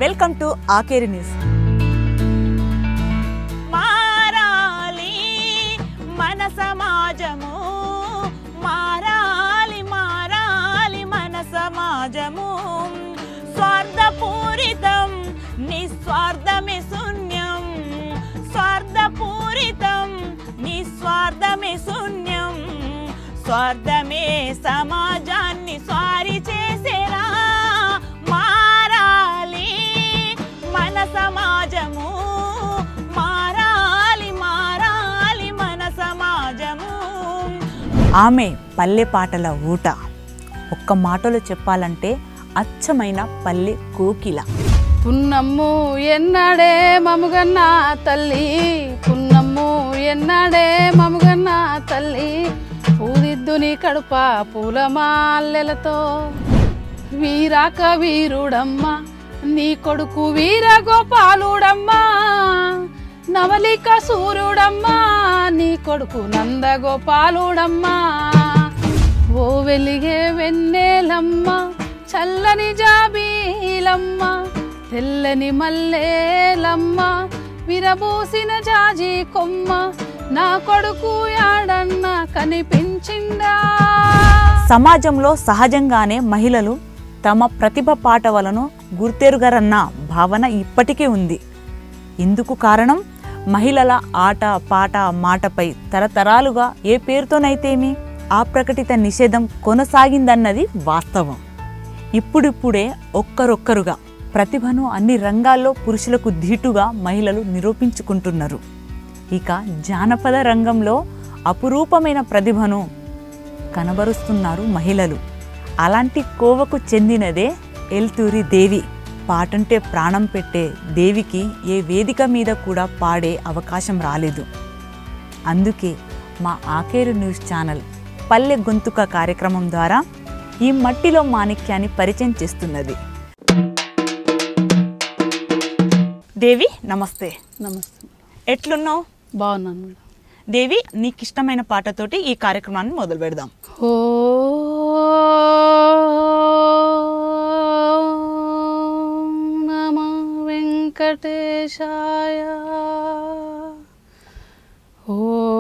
Welcome to ఆకేరి news మారాలి మన సమాజము మారాలి మారాలి మన సమాజము స్వార్థపూరితం నిస్వార్థమే శూన్యం స్వార్థపూరితం నిస్వార్థమే శూన్యం స్వార్థమే సమాజాన్ని స్వారి చేసేలా మారాలి మన సమాజము మారాలి మారాలి మన సమాజము ఆమె పల్లె పాటల ఊట ఒక్క మాటలో చెప్పాలంటే అచ్చమైన పల్లె కోకిల పున్నమ్ము ఎన్నడే మముగన్న తల్లి పున్నమ్ము ఎన్నడే మముగన్న తల్లి పూదిద్దుని కడుప పూలమాల్లెలతో వీరాక వీరుడమ్మ నీ కొడుకు వీర గోపాలుడమ్మా నవలిక సూర్యుడమ్మా నీ కొడుకు నందగోపాలుడమ్మా ఓ వెలిగే వెన్నెలమ్మ చల్లని జాబీలమ్మ తెల్లని మల్లేలమ్మ విరబూసిన జాజి కొమ్మ నా కొడుకు యాడన్న కనిపించిందా సమాజంలో సహజంగానే మహిళలు తమ ప్రతిభ పాట వలన గుర్తెరుగరన్న భావన ఇప్పటికీ ఉంది ఇందుకు కారణం మహిళల ఆట పాట మాటపై తరతరాలుగా ఏ పేరుతోనైతేమి అప్రకటిత నిషేధం కొనసాగిందన్నది వాస్తవం ఇప్పుడిప్పుడే ఒక్కరొక్కరుగా ప్రతిభను అన్ని రంగాల్లో పురుషులకు ధీటుగా మహిళలు నిరూపించుకుంటున్నారు ఇక జానపద రంగంలో అపురూపమైన ప్రతిభను కనబరుస్తున్నారు మహిళలు అలాంటి కోవకు చెందినదే ఎల్తూరి దేవి పాటంటే ప్రాణం పెట్టే దేవికి ఏ వేదిక మీద కూడా పాడే అవకాశం రాలేదు అందుకే మా ఆకేరు న్యూస్ ఛానల్ పల్లె గొంతుక కార్యక్రమం ద్వారా ఈ మట్టిలో మాణిక్యాన్ని పరిచయం చేస్తున్నది దేవి నమస్తే నమస్తే ఎట్లున్నావు బాగున్నాను మేడం దేవి నీకు ఇష్టమైన పాటతోటి ఈ కార్యక్రమాన్ని మొదలు పెడదాం ఓ నమ వెంకటేశాయ ఓ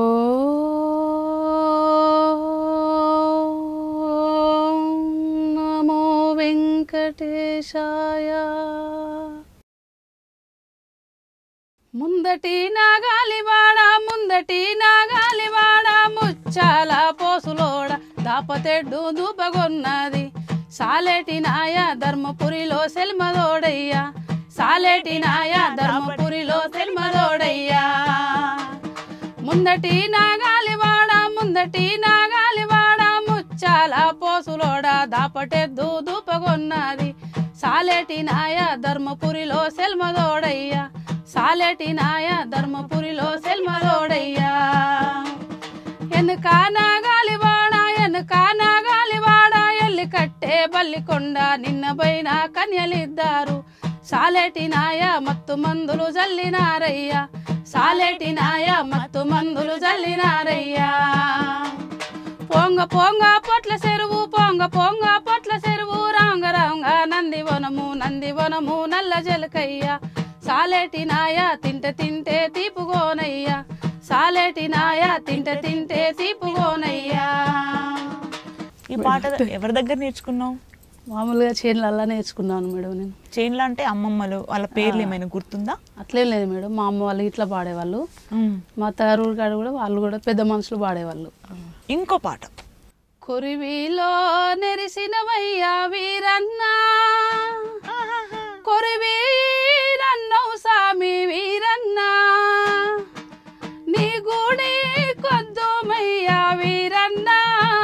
నమో వెంకటేశాయ ముందటి నాగాలివాడ ముందటి నాగాలివాడ ముచ్చాల పోసులోడ దాపతెడ్డు దూపగొన్నది సాలేటి నాయ ధర్మపురిలో సెల్మదోడయ్యా సాలేటి నాయ ధర్మపురిలో సెల్మదోడయ్యా ముందటి నాగాలివాడ ముందటి నాగాలివాడ ముచ్చాల పోసులోడ దాపటెద్దు దూపగొన్నది సాలేటి నాయ ధర్మపురిలో సెల్మదోడయ్యా సాలేటి నాయ ధర్మపురిలో సెల్మదోడయ్యా ఎనుక నాగాలివాడ ఎనుక నాగాలివాడ ఎల్లి కట్టే బల్లికొండ నిన్న పైన కన్యలిద్దారు సాలేటి నాయ మత్తు మందులు జల్లినారయ్యా సాలేటి నాయ మత్తు మందులు జల్లినారయ్యా పొంగ పొంగ పొట్ల చెరువు పొంగ పొంగ పొట్ల చెరువు రాంగ రాంగ నందివనము నందివనము నల్ల జలకయ్య సాలేటి నాయ తింటే తింటే తీపుగోనయ్యా సాలేటి నాయ తింటే తింటే తీపుగోనయ్యా ఈ పాట ఎవరి దగ్గర నేర్చుకున్నావు మామూలుగా చేనులల్లా నేర్చుకున్నాను మేడం నేను చైన్లో అంటే అమ్మమ్మలు వాళ్ళ పేర్లు ఏమైనా గుర్తుందా అట్లేం లేదు మేడం మా అమ్మ వాళ్ళు ఇట్లా పాడేవాళ్ళు మా అత్తగారు కాడ కూడా వాళ్ళు కూడా పెద్ద మనుషులు పాడేవాళ్ళు ఇంకో పాట కొరివిలో నెరిసినవయ్యా వీరన్నా కొరివీరన్నవు సామి వీరన్నా నీ గుడి కొద్దుమయ్యా వీరన్నా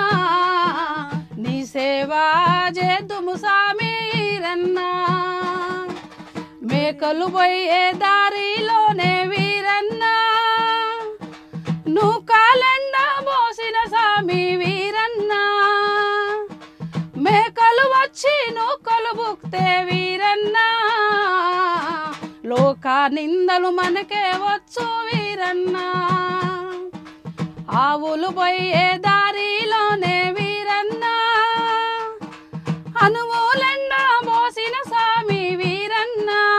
నీ సేవా చేద్దుము సామి వీరన్నా మేకలు పోయే దారిలోనే వీరన్నా నువ్వు కాలండ మోసిన సామి వీరన్నా మేకలు వచ్చి నూకలు బుక్తే వీరన్నా లోక నిందలు మనకే వచ్చు వీరన్నా ఆవులు పోయే దారిలోనే వీరన్నా అనుమూలండ మోసిన సామి వీరన్నా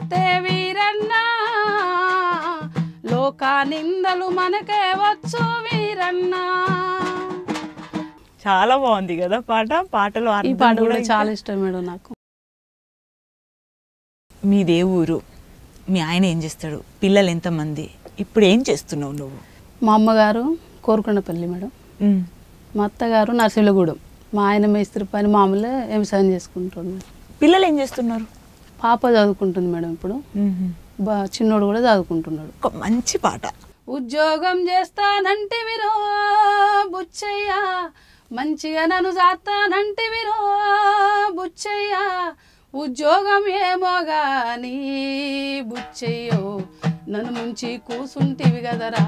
వస్తే వీరన్నా లోకా నిందలు మనకే వచ్చు వీరన్నా చాలా బాగుంది కదా పాట పాటలో ఈ అర్థం పాట కూడా కూడా ఇంకా- చాలా ఇష్టం మేడం నాకు మీదే ఊరు మీ ఆయన ఏం చేస్తాడు పిల్లలు ఎంతమంది ఇప్పుడు ఏం చేస్తున్నావు నువ్వు మా అమ్మగారు కోరుకొండపల్లి మేడం ఉమ్. మా అత్తగారు నర్సింహగూడెం మా ఆయన మేస్త్రి పని మామూలే వ్యవసాయం చేసుకుంటున్నారు పిల్లలు ఏం చేస్తున్నారు పాప చదువుకుంటుంది మేడం ఇప్పుడు ఉహు. బా చిన్నోడు కూడా చదువుకుంటున్నాడు ఒక మంచి పాట ఉద్యోగం చేస్తానంటివిరో బుచ్చయ్య మంచిగా నన్ను చేస్తానంటివిరో బుచ్చయ్య ఉద్యోగం ఏమో గాని బుచ్చయ్యో నన్ను ముంచి కూసుంటివి కదరా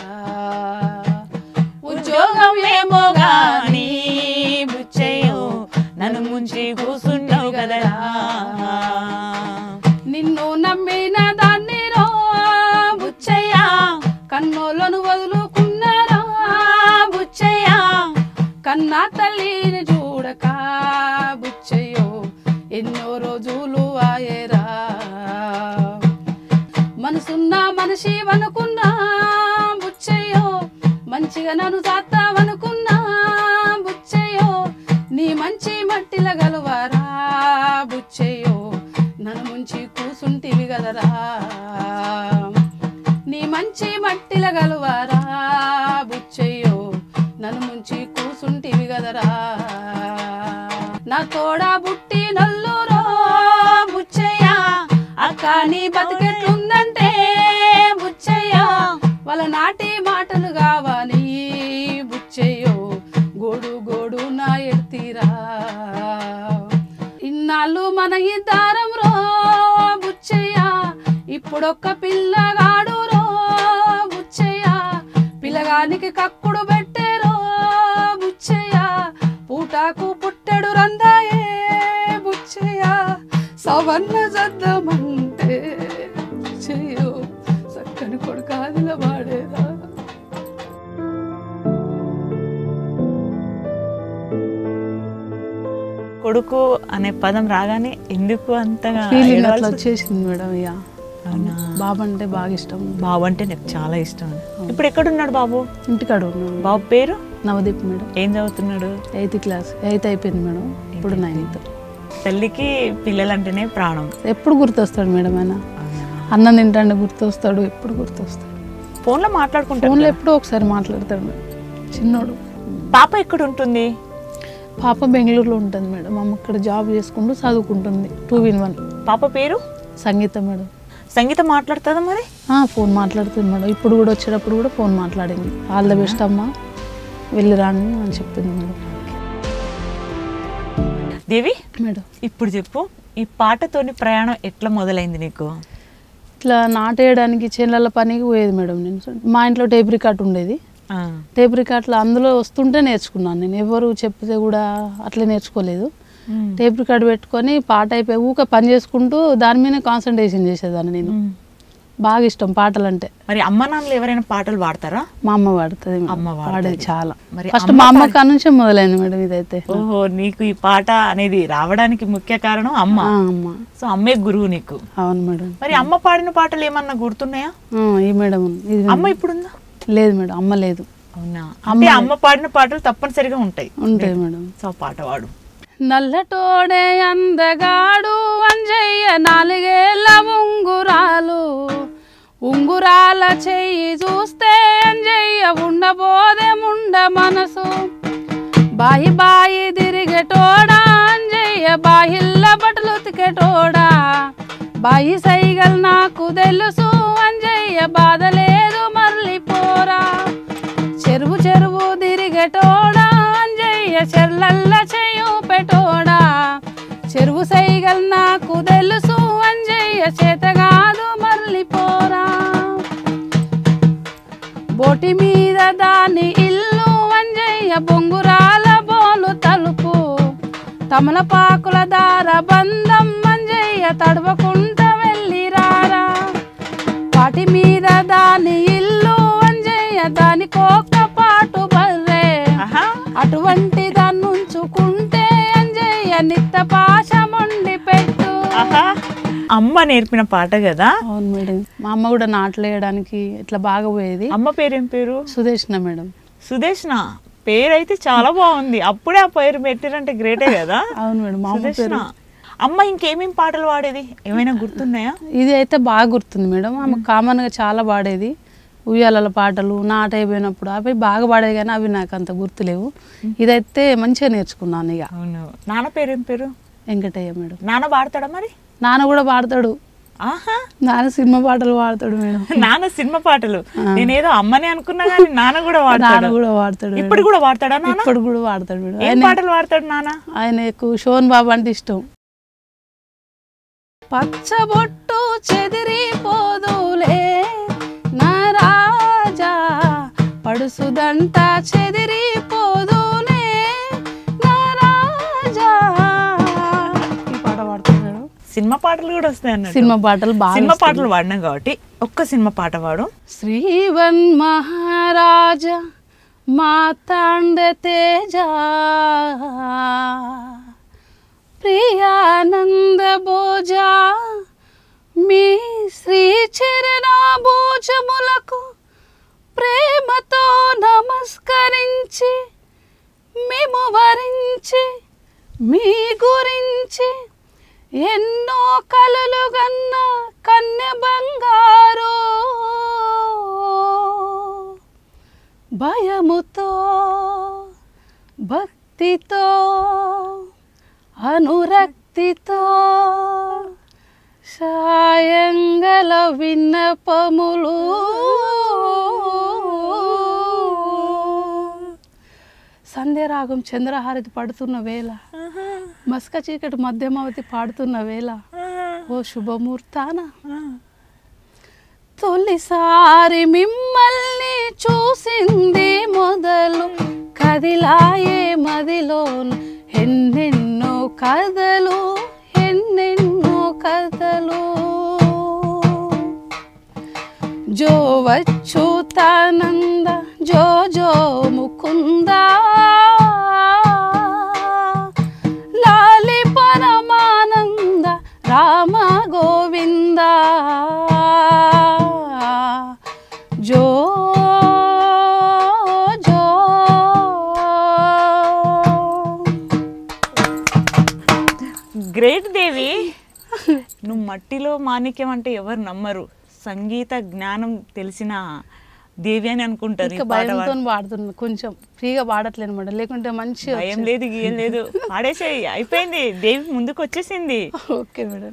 ఉద్యోగం ఏమో గాని బుచ్చయ్యో నన్ను ముంచి కూసున్నావు కదరా నిన్ను నమ్మిన దాన్ని రో బుచ్చయ్య కన్నోళ్ళను వదులుకున్నారా బుచ్చయ్య కన్నా తల్లిని చూడక బుచ్చయ్యో ఎన్నో రోజులు ఆయరా మనసున్న మనిషి అనుకున్నా బుచ్చయ్యో మంచిగా నన్ను చేస్తావనుకున్నా బుచ్చయ్యో నీ మంచి మట్టిల గలవారా బుచ్చయ్యో నన్ను ముంచి కూసుంటివి కదరా నీ మంచి మట్టిల గలవారా బుచ్చయ్యో నన్ను ముంచి కూసుంటివి కదరా నా తోడా బుట్టి నల్లురో బుచ్చయ్య అక్క నీ బతికెట్లుందంటే బుచ్చయ్య వాళ్ళ నాటి మాటలు కావాలి బుచ్చయ్యో గోడు గోడు నా ఎత్తిరా ఇన్నాళ్ళు మన ఇద్దారం రో బుచ్చయ్య ఇప్పుడొక్క పిల్లగాడు రో బుచ్చయ్య పిల్లగానికి కక్కుడు పెట్టేరో బుచ్చయ్య పూటాకు పుట్టెడు రందాయే బుచ్చయ్య సవన్న చద్దమంటే చెయ్యో చక్కని కొడుకాదిల వాడేరా కొడుకు అనే పదం రాగానే ఎందుకు అంతగా ఫీలింగ్ అట్లా ఏడవాల్సి- వచ్చేసింది మేడం ఇక అవునా? బాబు అంటే బాగా ఇష్టం బాబు అంటే నాకు చాలా ఇష్టం ఇప్పుడు ఎక్కడున్నాడు బాబు ఇంటికాడ ఉన్నాడు బాబు పేరు నవదీప్ మేడం ఏం చదువుతున్నాడు ఎయిత్ క్లాస్ ఎయిత్ అయిపోయింది మేడం ఇప్పుడు నైన్త్ తల్లికి పిల్లలంటేనే ప్రాణం ఎప్పుడు గుర్తొస్తాడు మేడం ఆయన అన్నం తింటాండే గుర్తొస్తాడు ఎప్పుడు గుర్తొస్తాడు ఫోన్లో మాట్లాడుకుంటాడు ఫోన్లో కదా. ఎప్పుడో ఒకసారి మాట్లాడతాడు మేడం చిన్నోడు పాప ఎక్కడ ఉంటుంది పాప బెంగళూరులో ఉంటుంది మేడం అమ్మ ఇక్కడ జాబ్ చేసుకుంటూ చదువుకుంటుంది టూ ఇన్ వన్ పాప పేరు సంగీత మేడం సంగీత మాట్లాడుతుందా మరి ఆ, ఫోన్ మాట్లాడుతుంది మేడం ఇప్పుడు కూడా వచ్చేటప్పుడు కూడా ఫోన్ మాట్లాడింది ఆల్ ద బెస్ట్ అమ్మా వెళ్ళి రాని అని చెప్తుంది మేడం దేవి మేడం ఇప్పుడు చెప్పు ఈ పాటతోని ప్రయాణం ఎట్లా మొదలైంది నీకు ఇట్లా నాటేయడానికి చేనుల పనికి పోయేది మేడం నేను మా ఇంట్లో టేప్ రికార్డ్ ఉండేది ఆ, టేప్ రికార్డ్లో అందులో వస్తుంటే నేర్చుకున్నాను నేను ఎవరు చెప్తే కూడా అట్లే నేర్చుకోలేదు ఉమ్, టేప్ రికార్డ్ పెట్టుకొని పాట అయిపోయి ఊక పని చేసుకుంటూ దాని మీదనే కాన్సన్ట్రేషన్ చేసేదాన్ని నేను ఉమ్. బాగా ఇష్టం పాటలు అంటే మరి అమ్మ నాన్నలు ఎవరైనా పాటలు పాడతారా మా అమ్మ పాడుతుంది అమ్మ పాడుతది. పాడేది చాలా మరి ఫస్ట్ అమ్మ మా అమ్మ పాడి- కాడ నుంచే మొదలైంది మేడం ఇదైతే ఓహో నీకు ఈ పాట అనేది రావడానికి ముఖ్య కారణం అమ్మ ఆ, అమ్మ సో అమ్మే గురువు నీకు అవును మేడం మరి అమ్మ పాడిన పాటలు ఏమన్నా గుర్తున్నాయా ఆ, ఈ మేడం ఇది అమ్మ ఇప్పుడుందా లేదు మేడం అమ్మ లేదు అవునా అంటే అమ్మ పాడిన పాటలు తప్పనిసరిగా ఉంటాయి ఉంటాయి మేడం సో పాట పాడు నల్లటోడే అందగాడు అంజయ్య నాలుగేళ్ళ ఉంగురాలు ఉంగురాల చెయ్యి చూస్తే అంజయ్య ఉండబోదే ముండ మనసు బాయి బాయి తిరిగేటోడా అంజయ్య బాయిల్ల బట్టలు ఉతికేటోడా బాయి సైగల్ నాకు తెలుసు అంజయ్య బాధ లేదు మరలి పోరా చెరువు చెరువు తిరిగేటోడా అంజయ్య చెర్లల్ల చెయ్యు పెట్టోడా చెరువు సైగల్ నాకు తెలుసు అంజయ్య చేతగాదు మరలి పోరా బోటి మీద దాని ఇల్లు అంజయ్య బొంగురాల బోలు తలుపు తమలపాకుల దార బంధం అంజయ్య తడవకుంట వెళ్ళి రారా వాటి మీద దాని ఇల్లు అంజయ్య దానికొక్క పాటు బర్రే ఆహా అటువంటి దాన్నుంచుకుంటే అంజయ్య నిత్త పాశముండి పెట్టు ఆహా అమ్మ నేర్పిన పాట కదా అవును మేడం మా అమ్మ కూడా నాట్లు వేయడానికి ఇట్లా బాగా పోయేది అమ్మ పేరేం పేరు సుదేష్ణ మేడం సుదేష్ణ పేరు అయితే చాలా బాగుంది అప్పుడే ఆ పేరు పెట్టారంటే గ్రేటే కదా అవును మేడం మా అమ్మ సుదేష్ణ పేరు అమ్మ ఇంకేమేం పాటలు పాడేది ఏమైనా గుర్తున్నాయా ఇది అయితే బాగా గుర్తుంది మేడం ఆమె కామన్గా చాలా పాడేది ఉయ్యాలల పాటలు నాట అయిపోయినప్పుడు అవి బాగా పాడేది కానీ అవి నాకు అంత గుర్తులేవు ఇదైతే మంచిగా నేర్చుకున్నాను ఇక అవును నాన్న పేరేం పేరు వెంకటయ్య మేడం నాన్న పాడతాడా మరి నాన్న కూడా పాడతాడు ఆహా నాన్న సినిమా పాటలు పాడతాడు మేడం నాన్న సినిమా పాటలు నేనేదో అమ్మని అనుకున్నా కానీ నాన్న కూడా నాన్న వాడతాడు కూడా పాడతాడు మేడం. ఇప్పుడు కూడా వాడతాడా నాన్న ఇప్పుడు కూడా పాడతాడు మేడం ఏం ఆయన పాటలు వాడతాడు నాన్న ఆయనకు శోన్ బాబు అంటే ఇష్టం పచ్చబొట్టు చెదిరిపోదులే నా రాజా పడుసుదంట చెదిరిపోదులే నా రాజా ఈ పాట పాడుతున్నాడు సినిమా పాటలు కూడా వస్తాయి అన్నట్టు సినిమా పాటలు బాగా సినిమా ఇష్టం. పాటలు వాడినాం కాబట్టి ఒక్క సినిమా పాట పాడు శ్రీవన్ మహారాజ మాతాండ తేజ ప్రియానంద భోజా మీ శ్రీ చరణాభోజములకు ప్రేమతో నమస్కరించి మేము వరించి మీ గురించి ఎన్నో కలలు గన్న కన్య బంగారు భయముతో భక్తితో అనురక్తితో సాయంగల విన్నపములు సంధ్యరాగం చంద్రహారతి పడుతున్న వేళ మస్క చీకటి మధ్యమావతి పాడుతున్న వేళ ఓ శుభముహూర్తాన తొలిసారి మిమ్మల్ని చూసింది మొదలు కదిలాయే మదిలోను ఎన్నెన్నో కథలు ఎన్నెన్నో కథలు జో వచ్చుతానంద జో జో ముకుంద లాలి పరమానంద రామ గోవింద జో జో గ్రేట్ దేవి నువ్వు మట్టిలో మాణిక్యం అంటే ఎవరు నమ్మరు సంగీత జ్ఞానం తెలిసిన దేవి అని అనుకుంటారు ఈ ఇంకా పాట భయంతో పాడ- పాడుతున్నా కొంచెం ఫ్రీగా పాడట్లేను మేడం లేకుంటే మంచి భయం లేదు గీయం లేదు పాడేసేయి అయిపోయింది దేవి ముందుకు వచ్చేసింది ఓకే మేడం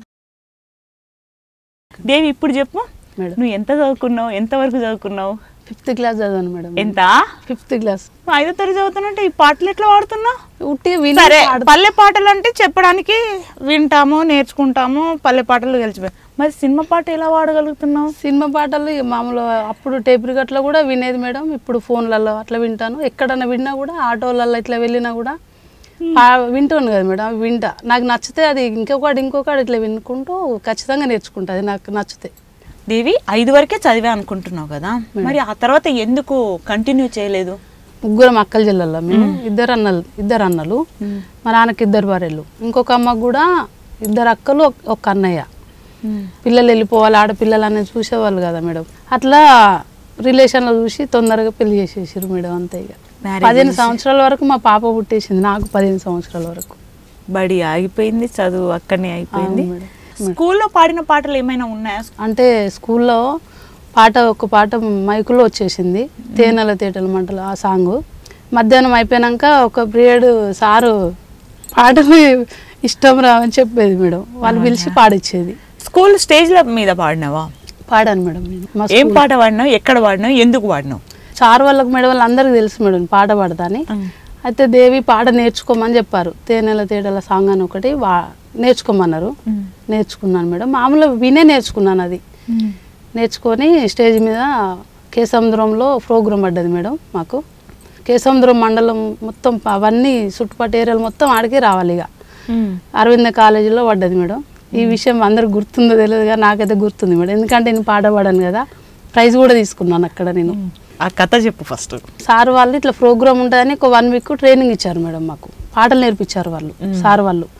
దేవి ఇప్పుడు చెప్పు మేడం నువ్వు ఎంత చదువుకున్నావు ఎంత వరకు చదువుకున్నావు ఫిఫ్త్ క్లాస్ చదివాను మేడం ఎంత ఫిఫ్త్ క్లాస్ నువ్వు ఐదో తరగతి చదువుతున్నట్టే ఈ పాటలు ఎట్లా పాడుతున్నావు ఉట్టి విని సరే పాడు- పల్లె పాటలు అంటే చెప్పడానికి వింటాము నేర్చుకుంటాము పల్లె పాటలు గెలిచిపోయి మరి సినిమా పాట ఎలా పాడగలుగుతున్నావు సినిమా పాటలు ఇక మామూలు అప్పుడు టేప్ రికార్డ్లో కూడా వినేది మేడం ఇప్పుడు ఫోన్లలో అట్లా వింటాను ఎక్కడన్నా విన్నా కూడా ఆటోలలో ఇట్లా వెళ్ళినా కూడా పా- వింటాను కదా మేడం అవి వింటా నాకు నచ్చితే అది ఇంకొకటి ఇంకొకటి ఇట్లా వినుకుంటూ ఖచ్చితంగా నేర్చుకుంటా అది నాకు నచ్చితే దేవి ఐదు వరకే చదివా అనుకుంటున్నావు కదా మరి ఆ తర్వాత ఎందుకు కంటిన్యూ చేయలేదు ముగ్గురం అక్కల జిల్లాలో మేము ఇద్దరు అన్నలు ఇద్దరు అన్నలు మా నాన్నకి ఇద్దరు భార్యలు ఇంకొక అమ్మకు కూడా ఇద్దరు అక్కలు ఒక- ఒక అన్నయ్య పిల్లలు వెళ్ళిపోవాలి ఆడపిల్లలు అనేది చూసేవాళ్ళు కదా మేడం అట్లా రిలేషన్లో చూసి తొందరగా పెళ్లి చేసేసారు మేడం అంతే ఇక Marriage పదిహేను సంవత్సరాల వరకు మా పాప పుట్టేసింది నాకు పదిహేను సంవత్సరాల వరకు బడి ఆగిపోయింది చదువు అక్కడనే అయిపోయింది అవును మేడం. స్కూల్లో పాడిన పాటలు ఏమైనా ఉన్నాయా అంటే స్కూల్లో పాట ఒక పాట మైకులో వచ్చేసింది తేనెల తేటల మంటలు ఆ సాంగ్ మధ్యాహ్నం అయిపోయాక ఒక పీరియడ్ సారు పాట ఇష్టం రా అని చెప్పేది మేడం వాళ్ళు పిలిచి పాడిచ్చేది స్కూల్ స్టేజ్ల మీద పాడినావా పాడాను మేడం నేను మా ఏం స్కూల్- పాట పాడినావు ఎక్కడ పాడినావు ఎందుకు పాడినావు సార్ వాళ్ళకి మేడం వాళ్ళు అందరికి తెలుసు మేడం పాట పాడతా అని అయితే దేవి పాట నేర్చుకోమని చెప్పారు తేనెల తేటల సాంగ్ అని ఒకటి వా నేర్చుకోమన్నారు నేర్చుకున్నాను మేడం మామూలుగా వినే నేర్చుకున్నాను అది నేర్చుకొని స్టేజ్ మీద కేసముద్రంలో ప్రోగ్రాం పడ్డది మేడం మాకు కేసముద్రం మండలం మొత్తం అవన్నీ చుట్టుపక్కల ఏరియాలు మొత్తం ఆడికి రావాలి ఇక అరవింద కాలేజీలో పడ్డది మేడం ఈ విషయం అందరికి గుర్తుందో తెలియదు కానీ నాకైతే గుర్తుంది మేడం ఎందుకంటే నేను పాట పాడాను కదా ప్రైజ్ కూడా తీసుకున్నాను అక్కడ నేను ఆ కథ చెప్పు ఫస్ట్ సార్ వాళ్ళు ఇట్లా ప్రోగ్రామ్ ఉంటుందని ఒక వన్ వీక్ ట్రైనింగ్ ఇచ్చారు మేడం మాకు పాటలు నేర్పించారు వాళ్ళు సార్ వాళ్ళు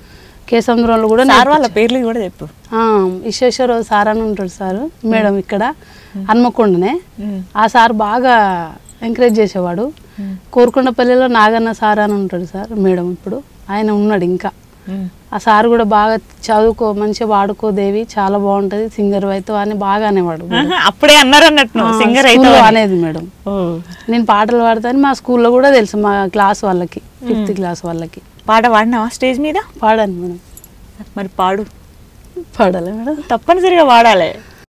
కేసముద్రంలో కూడా సార్ వాళ్ళ పేర్లు కూడా చెప్పు ఆ, విశ్వేశ్వరరావు సార్ అని ఉంటాడు సార్ మేడం ఇక్కడ హన్మకొండనే మ్మ్. ఆ సార్ బాగా ఎంకరేజ్ చేసేవాడు కోరుకొండపల్లిలో నాగన్న సార్ అని ఉంటాడు సార్ మేడం ఇప్పుడు ఆయన ఉన్నాడు ఇంకా మ్మ్. ఆ సార్ కూడా బాగా చదువుకో మంచిగా వాడుకో దేవి చాలా బాగుంటది సింగర్ అవుతావు అని బాగా అనేవాడు ఆహా, అప్పుడే అన్నారు అన్నట్టు ఆ, సింగర్ స్కూల్లో అయితే అనేది మేడం ఓ నేను పాటలు పాడతాను మా స్కూల్లో కూడా తెలుసు మా క్లాస్ వాళ్ళకి ఫిఫ్త్ క్లాస్ వాళ్ళకి పాట పాడినావా స్టేజ్ మీద పాడాను మేడం మరి పాడు పాడాలి మేడం తప్పనిసరిగా పాడాలి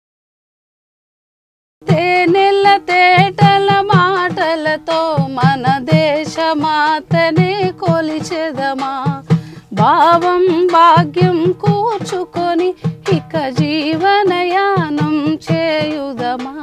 తేనెల తేటల మాటలతో మన దేశమాతనే కొలిచెదమా భావం భాగ్యం కూర్చుకొని ఇక జీవనయానం చేయుదమా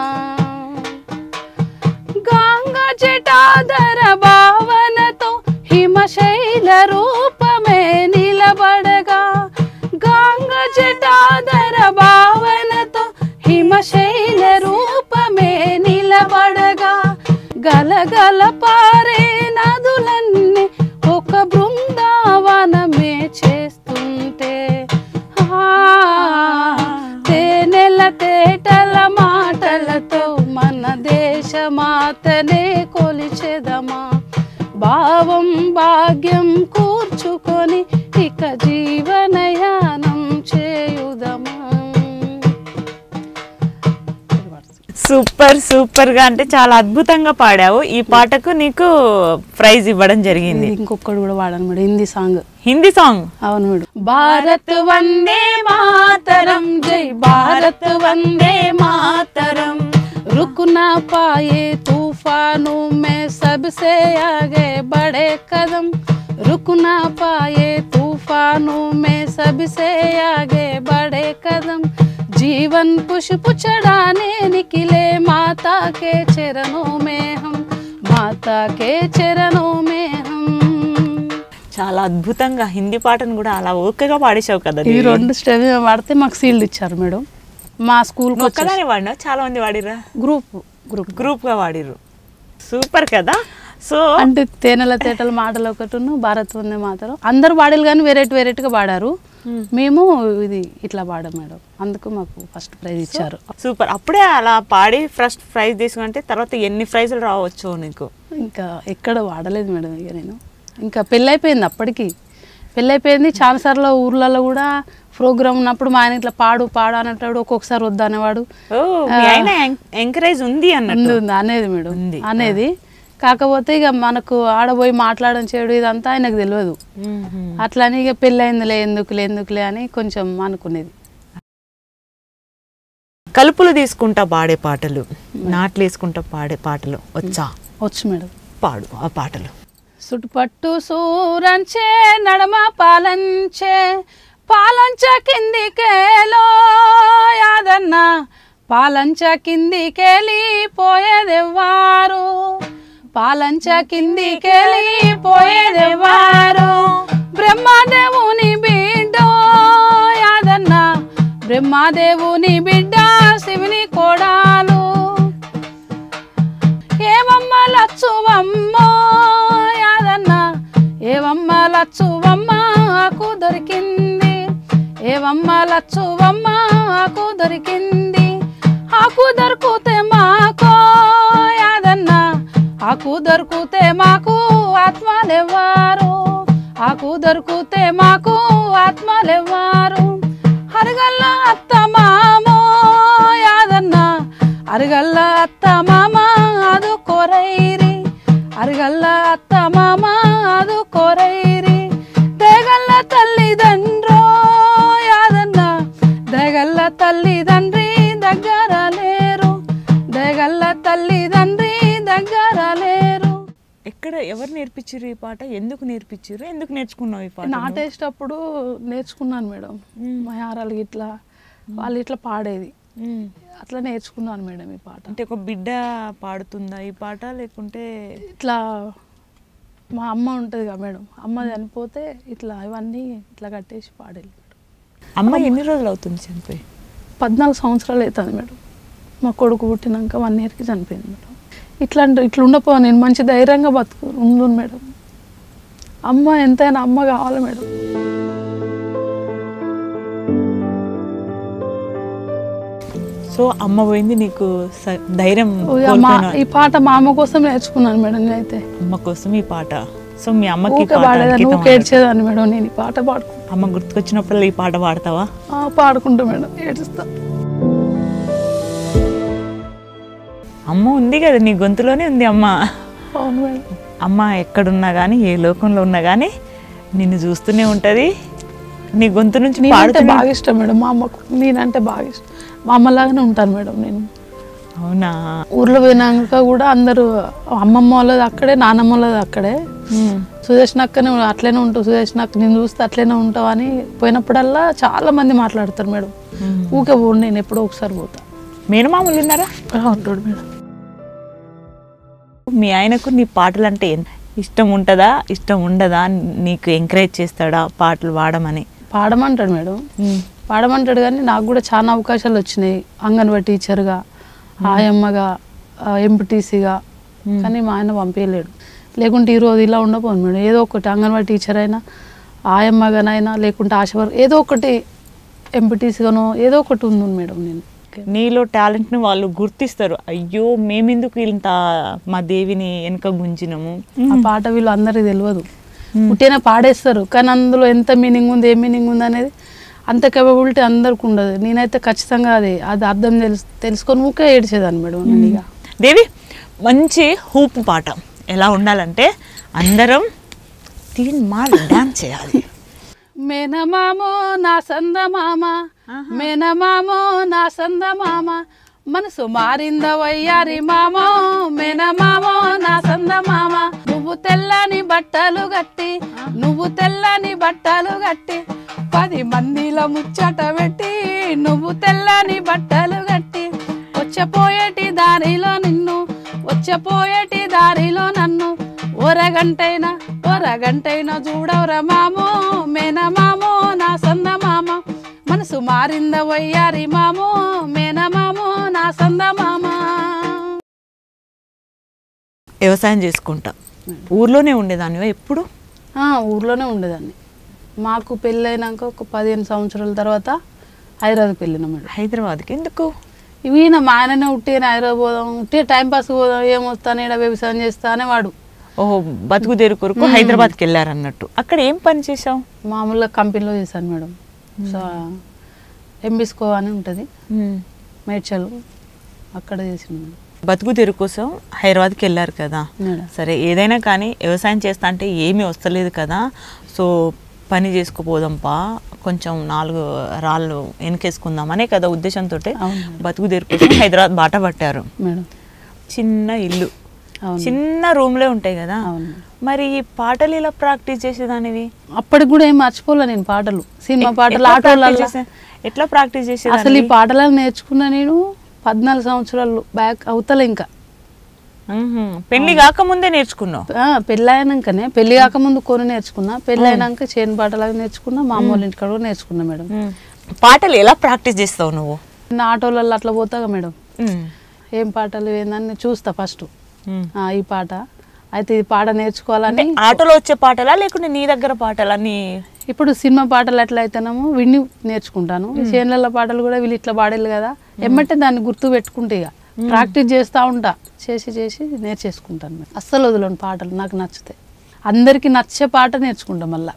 గాంగ జటాధర భావనతో హిమశైల రూపమే నిలబడగా గాంగ జటాధర భావనతో హిమశైల రూపమే నిలబడగా గలగల పారే నదులన్నీ ఒక బృందావనమే చేస్తుంటే ఆ, తేనెల తేటల మాటలతో మన దేశమాతనే కొలిచెదమా భావం భాగ్యం కూర్చుకొని ఇక జీవనయానం చేయుదమా సూపర్ సూపర్ గా అంటే చాలా అద్భుతంగా పాడావు ఈ పాటకు నీకు ప్రైజ్ ఇవ్వడం జరిగింది ఇది ఇంకొకటి కూడా వాడాను madam Hindi song Hindi song అవును మేడం భారత్ వందే మాతరం జై భారత్ వందే మాతరం रुकना पाए तूफानों में सबसे आगे बढ़े कदम रुकना पाए तूफानों में सबसे आगे बढ़े कदम जीवन पुष्प चढ़ाने निकले माता के चरणों में हम माता के चरणों में हम చాలా అద్భుతంగా హిందీ పాటను కూడా అలా ఓకేగా పాడేశావు కదా ఈ రెండు స్టెప్ వాడితే మాకు సీల్డ్ ఇచ్చారు మేడం మా స్కూల్కి నువ్వు వచ్చేసి ఒక్కదానే వాడినావు చాలా మంది వాడిరా గ్రూప్ గ్రూప్ గ్రూప్ గా వాడిర్రు సూపర్ కదా సో అంటే తేనెల తేటల మాటలు ఒకటిను భారత్ వందే మాతరం అందరు పాడారు కానీ వెరైటీ వెరైటీగా పాడారు మేము ఇది ఇట్లా పాడాం మేడం అందుకు మాకు ఫస్ట్ ప్రైజ్ ఇచ్చారు సూపర్ అప్పుడే అలా పాడి ఫస్ట్ ప్రైజ్ తీసుకుంటే తర్వాత ఎన్ని ప్రైజులు రావచ్చు నీకు ఇంకా ఎక్కడ వాడలేదు మేడం ఇక నేను ఇంకా పెళ్ళైపోయింది అప్పటికి పెళ్ళైపోయింది చాలాసార్లు ఊర్లలో కూడా ప్రోగ్రామ్ ఉన్నప్పుడు మా ఆయన ఇట్లా పాడు పాడు అనేటాడు ఒక్కొక్కసారి వద్దు అనేవాడు ఓ మీ ఆయన ఎంకరేజ్ ఉంది అన్నట్టు ఉంది ఉంది అనేది మేడం ఉంది. అనేది కాకపోతే ఇక మనకు ఆడబోయి మాట్లాడడం చేయడం ఇదంతా ఆయనకు తెలియదు మ్మ్. అట్లా అని ఇక పెళ్ళయిందిలే ఎందుకులే ఎందుకులే అని కొంచెం అనుకునేది కలుపులు తీసుకుంటా పాడే పాటలు నాట్లు వేసుకుంటా పాడే పాటలు వచ్చా వచ్చు మేడం పాడు ఆ పాటలు సుటుపట్టు సూరంచే నడమ పాలంచే పాలంచ కిందికేలో యాదన్న పాలంచ కిందికెళ్ళి పోయేదెవ్వారు పాలంచ కిందికెళ్ళి పోయేదెవ్వారు బ్రహ్మదేవుని బిడ్డ యాదన్న బ్రహ్మదేవుని బిడ్డ శివుని కోడాలు ఏవమ్మ లచ్చువమ్మో యాదన్న ఏవమ్మ లచ్చువమ్మ ఆకు దొరికింది ఏవమ్మ లచ్చువమ్మ ఆకు దొరికింది ఆకు దొరికితే మాకో యాదన్న ఆకు దొరికితే మాకు ఆత్మలెవ్వారు ఆకు దొరికితే మాకు ఆత్మలెవ్వారు అరగల్ల అత్త మామో యాదన్న అరగల్ల అత్త మామ ಅದು ಕೊರೈರಿ ಅರಗಲ್ಲ ಅತ್ತ ಮಾಮ ಅದು ಕೊರೈರಿ ದೇಗಲ್ಲ తల్లిదండ్రో యాదన్న దేగల్ల తల్లిదండ్రి దగ్గర లేరు దేగల్ల తల్లిదండ్రి దగ్గర లేరు ఎక్కడ ఎవరు నేర్పించారు ఈ పాట ఎందుకు నేర్పించారు ఎందుకు నేర్చుకున్నావు ఈ పాట నాటేసేటప్పుడు నేర్చుకున్నాను మేడం మా యారాలు ఇట్లా వాళ్ళు ఇట్లా పాడేది మ్మ్. అట్లా నేర్చుకున్నాను మేడం ఈ పాట అంటే ఒక బిడ్డ పాడుతుందా ఈ పాట లేకుంటే ఇట్లా మా అమ్మ ఉంటుంది కదా మేడం అమ్మ చనిపోతే ఇట్లా ఇవన్నీ ఇట్లా కట్టేసి పాడేది అమ్మ ఎన్ని రోజులు అవుతుంది చనిపోయి పద్నాలుగు సంవత్సరాలు అవుతుంది మేడం మా కొడుకు పుట్టినాక వన్ ఇయర్కి చనిపోయింది మేడం ఇట్లా అంటే ఇట్లా ఉండపో నేను మంచి ధైర్యంగా బతుకు ఉండు మేడం అమ్మ ఎంతైనా అమ్మ కావాలి మేడం సో అమ్మ పోయింది నీకు స- ధైర్యం ఇక మా కోల్పోయిన ఈ పాట మా అమ్మ కోసం నేర్చుకున్నాను మేడం నేనైతే అమ్మ కోసం ఈ పాట సో మీ అమ్మకి ఈ ఊకే పాట పాడేదాన్ని అంకితం ఊకే ఏడ్చేదాన్ని మేడం నేను ఈ పాట పాడుకుంటా అన్నట్టు. అమ్మ గుర్తుకొచ్చినప్పుడు ఈ పాట పాడతావా ఆ, పాడుకుంటా మేడం ఏడుస్తా అమ్మ ఉంది కదా నీ గొంతులోనే ఉంది అమ్మ అవును మేడం అమ్మ ఎక్కడున్నా కానీ ఏ లోకంలో ఉన్నా కానీ నిన్ను చూస్తూనే ఉంటుంది నీ గొంతు నుంచి నేనంటే పాడుతూనే బాగా ఇష్టం మేడం మా అమ్మకు నేనంటే బాగా ఇష్టం మా అమ్మలాగానే ఉంటాను మేడం నేను అవునా ఊర్లో పోయినాక కూడా అందరూ అమ్మమ్మ వాళ్ళది అక్కడే నాన్నమ్మ వాళ్ళది అక్కడే సుదేష్ణ అక్కనే అట్లనే ఉంటావు సుదేష్ణ అక్క నేను చూస్తే అట్లనే ఉంటావు అని పోయినప్పుడల్లా చాలా మంది మాట్లాడతారు మేడం ఊకే పోను నేను ఎప్పుడో ఒకసారి పోతా మేనమామలు ఉన్నారా ఆ, ఉంటాడు మేడం మీ ఆయనకు నీ పాటలు అంటే ఎన్- ఇష్టం ఉంటుందా ఇష్టం ఉండదా నీకు ఎంకరేజ్ చేస్తాడా పాటలు పాడమని పాడమంటాడు మేడం పాడమంటాడు కానీ నాకు కూడా చాలా అవకాశాలు వచ్చినాయి అంగన్వాడీ టీచర్గా ఆయమ్మగా ఎంపీటీసీగా కానీ మా ఆయన పంపించలేడు లేకుంటే ఈరోజు ఇలా ఉండపోను మేడం ఏదో ఒకటి అంగన్వాడీ టీచర్ అయినా ఆయమ్మగానైనా లేకుంటే ఆశ వర్క్ ఏదో ఒకటి ఎంపీటీసీగానో ఏదో ఒకటి ఉంది మేడం నేను నీలో టాలెంట్ని వాళ్ళు గుర్తిస్తారు అయ్యో మేమెందుకు ఇంత మా దేవిని వెనక గుంజినము ఆ పాట వీళ్ళు అందరికి తెలియదు పుట్టిన పాడేస్తారు కానీ అందులో ఎంత మీనింగ్ ఉంది ఏ మీనింగ్ ఉంది అనేది అంత కేపబిలిటీ అందరికి ఉండదు నేనైతే ఖచ్చితంగా అది అది అర్థం తెలుసు తెలుసుకొని ఊకే ఏడ్చేదాన్ని మేడం నేను ఇక దేవి మంచి హూప్ పాట ఎలా ఉండాలంటే అందరం తీన్ మాల్ డాన్స్ చేయాలి మేనమామో నా సంద మామ మేనమామో నా సంద మామ మనసు మారింద వయ్యారి మామో మేనమామో నా సంద మామ నువ్వు తెల్లని బట్టలు గట్టి నువ్వు తెల్లని బట్టలు గట్టి పది మందిలో ముచ్చట పెట్టి నువ్వు తెల్లని బట్టలు గట్టి వచ్చపోయేటి దారిలో నిన్ను వచ్చపోయేటి దారిలో నన్ను ఓరగంటైనా ఓరగంటైనా చూడవరా మామో మేన మామో నా సంద మామ మనసు మారింద వయ్యారి మామో మేన మామో నా సంద మామ వ్యవసాయం చేసుకుంటా ఊర్లోనే ఉండేదానివా ఎప్పుడు ఆ, ఊర్లోనే ఉండేదాన్ని మాకు పెళ్ళైనాక ఒక పదిహేను సంవత్సరాల తర్వాత హైదరాబాద్కి వెళ్ళిన మేడం హైదరాబాద్కి ఎందుకు ఈయన మా ఆయననే ఉట్టిన హైదరాబాద్ పోదాం ఉట్టే టైం పాస్ పోదాం ఏమొస్తాను ఇక్కడ వ్యవసాయం చేస్తా అనేవాడు ఓహో బతుకు తెరు కొరకు హైదరాబాద్కి వెళ్ళారన్నట్టు అక్కడ ఏం పని చేసావు మామూలుగా కంపెనీలో చేశాను మేడం సో ఎంబిస్కో అని ఉంటుంది మేడ్చల్ అక్కడ చేసిన మేడం బతుకు తెరు కోసం హైదరాబాద్కి వెళ్ళారు కదా మేడం సరే ఏదైనా కానీ వ్యవసాయం చేస్తా అంటే ఏమీ వస్తలేదు కదా సో పని చేసుకోపోదాంపా కొంచెం నాలుగు రాళ్ళు వెనకేసుకుందామనే కదా ఉద్దేశంతో అవును. బతుకు తెరు కోసం హైదరాబాద్ బాట పట్టారు మేడం చిన్న ఇల్లు అవును చిన్న రూమ్లే ఉంటాయి కదా అవును మరి ఈ పాటలు ఇలా ప్రాక్టీస్ చేసేదానివి అప్పటికి కూడా ఏం మర్చిపోలే నేను పాటలు సినిమా పాటలు ఎట్లా ఆటోలలో practice చేసే- ఎట్లా ప్రాక్టీస్ అసలు ఈ చేసేదానివి పాటలను నేర్చుకున్న నేను పద్నాలుగు సంవత్సరాలు బ్యాక్ అవుతలే ఇంకా మ్హూ. పెళ్లి కాకముందే నేర్చుకున్నావు ఆ, పెళ్ళి అయినాకనే పెళ్లి కాకముందు కొని నేర్చుకున్నా పెళ్ళి అయినాక చేను పాటలాగా నేర్చుకున్నా మా అమ్మ వాళ్ళ ఇంటికాడ కూడా నేర్చుకున్నా మేడం మ్. పాటలు ఎలా ప్రాక్టీస్ చేస్తావు నువ్వు నా ఆటోలలో అట్లా పోతాగా మేడం మ్. ఏం పాటలు ఏందని చూస్తా ఫస్ట్ మ్. ఈ పాట అయితే ఈ పాట నేర్చుకోవాలని అంటే ఆటోలో వచ్చే పాటలా లేకుంటే నీ దగ్గర పాటలా నీ ఇప్పుడు సినిమా పాటలు ఎట్లా అయితేనేమో విన్ని నేర్చుకుంటాను ఈ చేనుల పాటలు కూడా వీళ్ళు ఇట్లా పాడేళ్ళు కదా ఎమ్మటే దాన్ని గుర్తు పెట్టుకుంటే ఇక ప్రాక్టీస్ చేస్తూ ఉంటా చేసి చేసి నేర్చేసుకుంటాను మేడం. అస్సలు వదలను పాటలు నాకు నచ్చుతాయి అందరికీ నచ్చే పాట నేర్చుకుంటాం మళ్ళా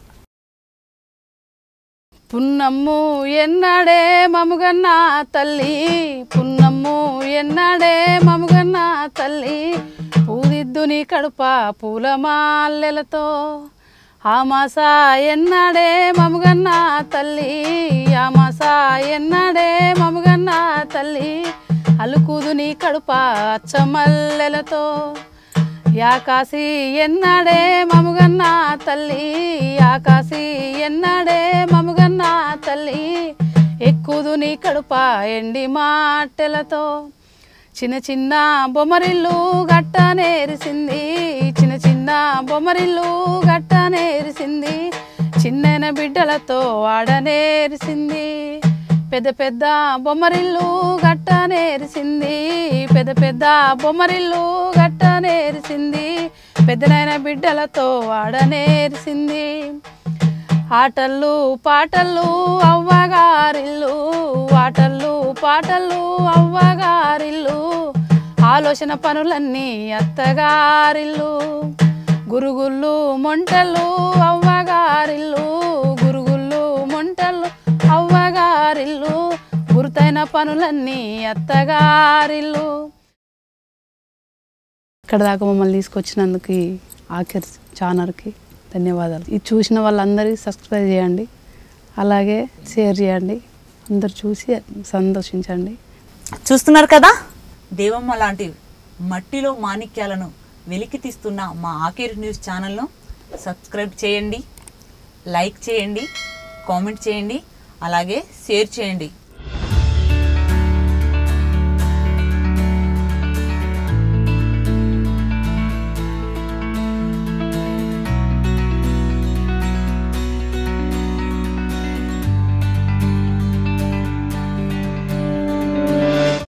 పున్నమ్ము ఎన్నాడే మముగన్న తల్లి పున్నమ్ము ఎన్నాడే మముగన్న తల్లి పూదిద్దు నీ కడుప పూలమాల్లెలతో ఆమాస ఎన్నాడే మముగన్న తల్లి ఆమాస ఎన్నాడే మముగన్న తల్లి అలుకుదు నీ కడుప అచ్చమల్లెలతో యాకాసి ఎన్నాడే మముగన్న తల్లి యాకాసి ఎన్నాడే మముగన్న తల్లి ఎక్కుదు నీ కడుప ఎండి మాటెలతో చిన్న చిన్న బొమ్మరిల్లు గట్ట నేరిసింది చిన్న చిన్న బొమ్మరిల్లు గట్ట నేరిసింది చిన్న బిడ్డలతో ఆడనేరిసింది పెద్ద పెద్ద బొమ్మరిల్లు గట్ట నేరిసింది పెద్ద పెద్ద బొమ్మరిల్లు గట్ట నేరిసింది పెద్దనైన బిడ్డలతో ఆడనేరిసింది ఆటలు పాటలు అవ్వగారిల్లు పాటలు పాటలు అవ్వగారిల్లు ఆలోచన పనులన్నీ అత్తగారిల్లు గురుగుళ్ళు మొంటలు అవ్వగారిల్లు గురుగుళ్ళు మొంటలు అవ్వగారిల్లు గురుతైన పనులన్నీ అత్తగారిల్లు ఇక్కడ దాకా మమ్మల్ని తీసుకొచ్చినందుకు ఈ ఆఖరి ఛానల్కి ధన్యవాదాలు ఇది చూసిన వాళ్ళందరికీ సబ్స్క్రైబ్ చేయండి అలాగే షేర్ చేయండి అందరు చూసి సంతోషించండి చూస్తున్నారు కదా దేవమ్మ లాంటి మట్టిలో మాణిక్యాలను వెలికి తీస్తున్న మా ఆకేరు న్యూస్ ఛానల్ను సబ్స్క్రైబ్ చేయండి లైక్ చేయండి కామెంట్ చేయండి అలాగే షేర్ చేయండి